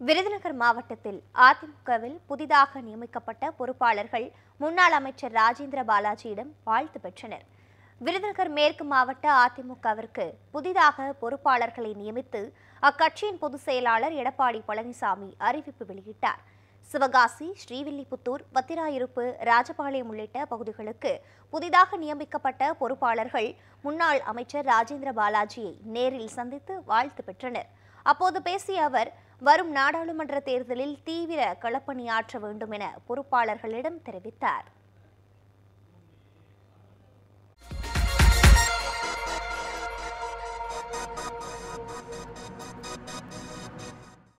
விருதுநகர் மாவட்டத்தில் அதிமுகவில் புதிதாக நியமிக்கப்பட்ட பொறுப்பாளர்கள் முன்னாள் அமைச்சர் ராஜேந்திர பாலாஜியிடம் வாழ்த்து பெற்றனர் விருதுநகர் மேற்கு மாவட்ட அதிமுகவிற்கு புதிதாக பொறுப்பாளர்களை நியமித்து அக்கட்சியின் பொதுச் செயலாளர் எடப்பாடி பழனிசாமி அறிவிப்பு வெளியிட்டார் சிவகாசி ஸ்ரீவில்லிபுத்தூர் வத்திராயிருப்பு ராஜபாளையம் உள்ளிட்ட பகுதிகளுக்கு புதிதாக நியமிக்கப்பட்ட பொறுப்பாளர்கள் முன்னாள் அமைச்சர் ராஜேந்திர பாலாஜியை நேரில் சந்தித்து வாழ்த்து பெற்றனர் அப்போது பேசிய அவர் வரும் நாடாளுமன்ற தேர்தலில் தீவிர களப்பணியாற்ற வேண்டும் என பொறுப்பாளர்களிடம் தெரிவித்தார்